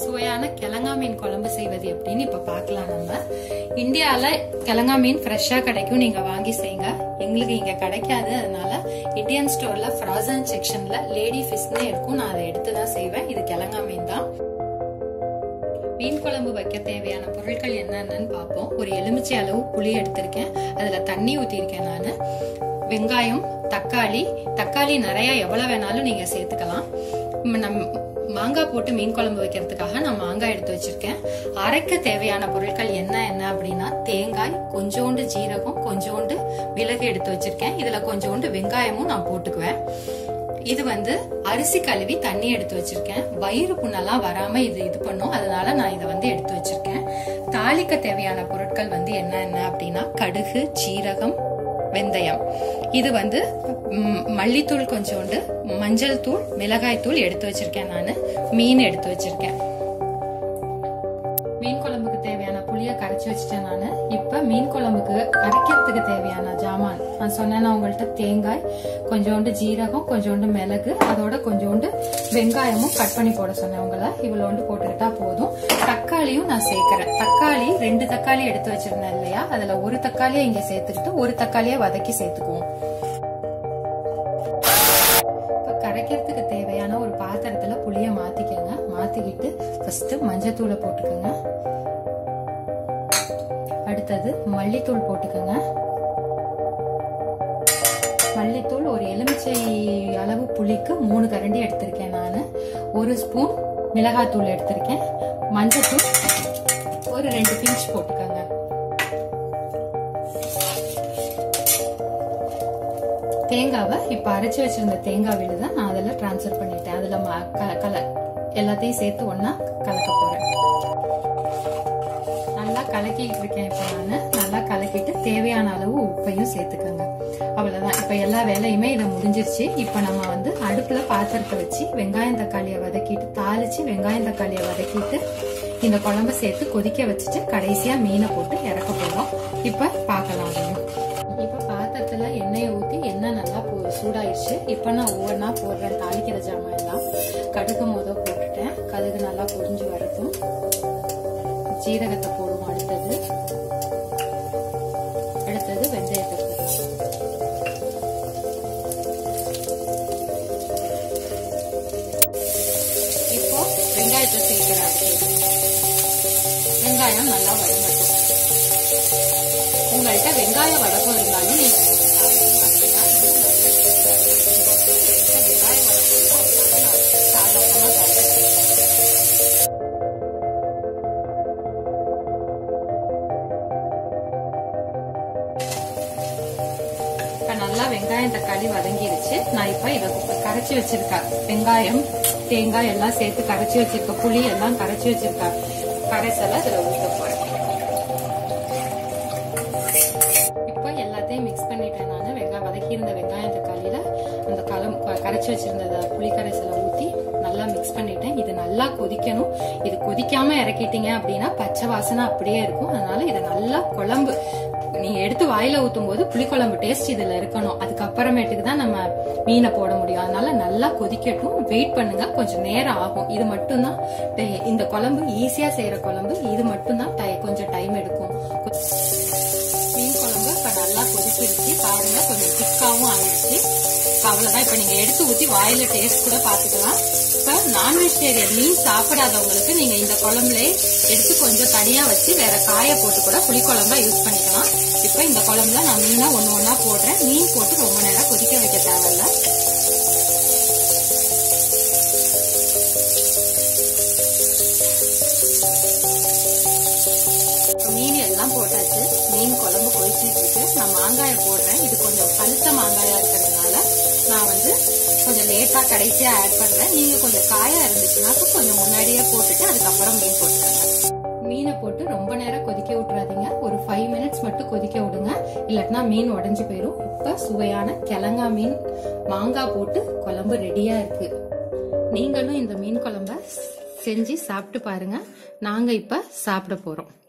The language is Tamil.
சுவையான கிழங்கா மீன் குழம்பு செய்வது எப்படின்னு இப்ப பார்க்கலாம் நம்ம இந்தியால கிழங்கா மீன் ஃப்ரெஷ்ஷா கிடைக்கும் நீங்க வாங்கி செய்யுங்க எங்களுக்கு இங்க கிடைக்காது அதனால இந்தியன் ஸ்டோர்ல ஃப்ராசன் செக்ஷன்ல லேடி ஃபிஷ்னே இருக்கும் நான் அதை எடுத்து தான் செய்வேன் இது கிழங்கா மீன் தான் மீன் குழம்பு வைக்க தேவையான பொருட்கள் என்னென்னு பார்ப்போம் ஒரு எலுமிச்சை அளவு புளி எடுத்திருக்கேன் அதுல தண்ணி ஊத்திருக்கேன் நான் வெங்காயம் தக்காளி தக்காளி நிறைய எவ்வளவு வேணாலும் நீங்க சேர்த்துக்கலாம் ம், நம் மாங்காய் போட்டு மீன் குழம்பு வைக்கிறதுக்காக நான் மாங்காய் எடுத்து வச்சிருக்கேன் அரைக்க தேவையான பொருட்கள் என்ன என்ன அப்படின்னா தேங்காய் கொஞ்சோண்டு ஜீரகம் கொஞ்சோண்டு மிளகு எடுத்து வச்சிருக்கேன் இதுல கொஞ்சோண்டு வெங்காயமும் நான் போட்டுக்குவேன் இது வந்து அரிசி கழுவி தண்ணி எடுத்து வச்சிருக்கேன் வயிறு புண்ணெல்லாம் வராம இது இது பண்ணும் அதனால நான் இதை வந்து எடுத்து வச்சிருக்கேன் தாளிக்க தேவையான பொருட்கள் வந்து என்ன என்ன அப்படின்னா கடுகு சீரகம் வெந்தயம் இது வந்து ம், மல்லித்தூள் கொஞ்சோண்டு மஞ்சள் தூள் மிளகாய் தூள் எடுத்து வச்சிருக்கேன் நான் மீன் எடுத்து வச்சிருக்கேன் மீன் குழம்புக்கு தேவையான புளிய கரைச்சி வச்சுட்டேன் நான் இப்ப மீன் குழம்புக்கு கரைக்கிறதுக்கு தேவையான ஜாமான் நான் சொன்னேன்னா உங்கள்ட்ட தேங்காய் கொஞ்சோண்டு ஜீரகம் கொஞ்சோண்டு மிளகு அதோட கொஞ்சோண்டு வெங்காயமும் கட் பண்ணி போட சொன்னேன் உங்களை இவ்வளோண்டு போட்டுக்கிட்டா போதும் தக்காளியும் நான் சேர்க்கிறேன் தக்காளி ரெண்டு தக்காளி எடுத்து வச்சிருந்தேன் இல்லையா அதுல ஒரு தக்காளியை இங்க சேர்த்துக்கிட்டு ஒரு தக்காளியை வதக்கி சேர்த்துக்குவோம் இப்ப கரைக்கிறதுக்கு தேவையான ஒரு பாத்திரத்துல புளிய மாத்திக்கோங்க மாத்திக்கிட்டு ஃபர்ஸ்ட் மஞ்சத்தூளை போட்டுக்கோங்க அடுத்தது மல்லித்தூள் போட்டுக்கோங்க மல்லித்தூள் ஒரு எலுமிச்சை அளவு புளிக்கு மூணு கரண்டி எடுத்திருக்கேன் நான் ஒரு ஸ்பூன் மிளகாத்தூள் எடுத்திருக்கேன் மஞ்சத்தூள் ஒரு ரெண்டு பிஞ்ச் போட்டுக்கோங்க தேங்காவை இப்ப அரைச்சு வச்சிருந்த தேங்காய் விழுத நான் அதில் டிரான்ஸ்ஃபர் பண்ணிட்டேன் அதுல ம- க- கல எல்லாத்தையும் சேர்த்து ஒண்ணா கலக்க போறேன் நல்லா கலக்கிட்டு இருக்கேன் இப்ப நானு நல்லா கலக்கிட்டு தேவையான அளவு உப்பையும் சேர்த்துக்கோங்க அவ்வளவுதான் இப்ப எல்லா வேலையுமே இதை முடிஞ்சிருச்சு இப்ப நம்ம வந்து அடுப்புல பாத்திரத்தை வச்சு வெங்காயம் தக்காளியை வதக்கிட்டு தாளிச்சு வெங்காயம் தக்காளியை வதக்கிட்டு இந்த குழம்பு சேர்த்து கொதிக்க வச்சுட்டு கடைசியா மீனை போட்டு இறக்க போறோம் இப்ப பார்க்கலாம் அதையும் இப்ப பாத்திரத்துல எண்ணெயை ஊத்தி எண்ணெய் நல்லா போ- சூடாயிருச்சு இப்ப நான் ஒவ்வொன்றா போடுறேன் தாளிக்கிற ஜாமான் எல்லாம் கடுகு முத போட்டுட்டேன் கடுகு நல்லா பொரிஞ்சு வரட்டும் ஜீரகத்தை போடுவோம் அடுத்தது அடுத்தது வெந்தயத்தை போடுவோம் இப்போ வெங்காயத்தை சேர்க்கிறேன் அடுத்தது வெங்காயம் நல்லா வதங்கட்டும் உங்கள்கிட்ட வெங்காய வடகம் இருந்தாலும் நீங்க வெங்காய வடகம் சாதாரணமா சாப்பிடுறேன் இப்ப நல்லா வெங்காயம் தக்காளி வதங்கிருச்சு நான் இப்ப இத கரைச்சி வச்சிருக்க வெங்காயம் தேங்காய் எல்லாம் சேர்த்து கரைச்சி வச்சிருக்க புளி எல்லாம் கரைச்சி வச்சிருக்க கரைசலை இதுல ஊத்த போறேன் இப்போ எல்லாத்தையும் மிக்ஸ் பண்ணிட்டேன் நான் வெங்காயம் வதக்கி இருந்த வெங்காயம் தக்காளியில அந்த கலம் க- கரைச்சி வச்சிருந்த புளி கரைசலை ஊத்தி நல்லா மிக்ஸ் பண்ணிட்டேன் இது நல்லா கொதிக்கணும் இது கொதிக்காம இறக்கிட்டீங்க அப்படின்னா பச்சை வாசனை அப்படியே இருக்கும் அதனால இதை நல்லா குழம்பு நீங்க எடுத்து வாயில ஊத்தும் போது புளிக்குழம்பு டேஸ்ட் இதுல இருக்கணும் அதுக்கப்புறமேட்டுக்கு தான் நம்ம மீனை போட முடியும் அதனால நல்லா கொதிக்கட்டும் வெயிட் பண்ணுங்க கொஞ்சம் நேரம் ஆகும் இது மட்டும்தான் டே- இந்த குழம்பு ஈஸியா செய்யற குழம்பு இது மட்டும்தான் டை- கொஞ்சம் டைம் எடுக்கும் மீன் குழம்பு இப்ப நல்லா கொதிச்சிருச்சு பாருங்க கொஞ்சம் திக்காவும் ஆயிடுச்சு இப்ப அவ்வளவுதான் இப்ப நீங்க எடுத்து ஊத்தி வாயில டேஸ்ட் கூட பாத்துக்கலாம் இப்ப நான்வெஜிடேரியன் மீன் சாப்பிடாதவங்களுக்கு நீங்க இந்த குழம்புலே எடுத்து கொஞ்சம் தனியா வச்சு வேற காய போட்டு கூட புளி குழம்பா யூஸ் பண்ணிக்கலாம் இப்ப இந்த குழம்புல நான் மீனா ஒண்ணு ஒண்ணா போடுறேன் மீன் போட்டு ரொம்ப நேரம் கொதிக்க வைக்க தேவையில்ல இப்ப மீன் எல்லாம் போட்டாச்சு மீன் குழம்பு கொதிச்சிட்டு இருக்கு நான் மாங்காயை போடுறேன் இது கொஞ்சம் பழுத்த மாங்காயா இருக்கிறதுனால நான் வந்து கொஞ்சம் லேட்டா கடைசியா ஆட் பண்றேன் நீங்க கொஞ்சம் காயா இருந்துச்சுனாக்க கொஞ்சம் முன்னாடியே போட்டுட்டு அதுக்கப்புறம் மீன் போட்டுக்கோங்க மீனை போட்டு ரொம்ப நேரம் கொதிக்க விட்டுறாதீங்க ஒரு ஃபைவ் மினிட்ஸ் மட்டும் கொதிக்க விடுங்க இல்லாட்டினா மீன் உடைஞ்சு போயிடும் இப்ப சுவையான கிழங்கா மீன் மாங்காய் போட்டு குழம்பு ரெடியா இருக்கு நீங்களும் இந்த மீன் குழம்ப செஞ்சு சாப்பிட்டு பாருங்க நாங்க இப்ப சாப்பிட போறோம்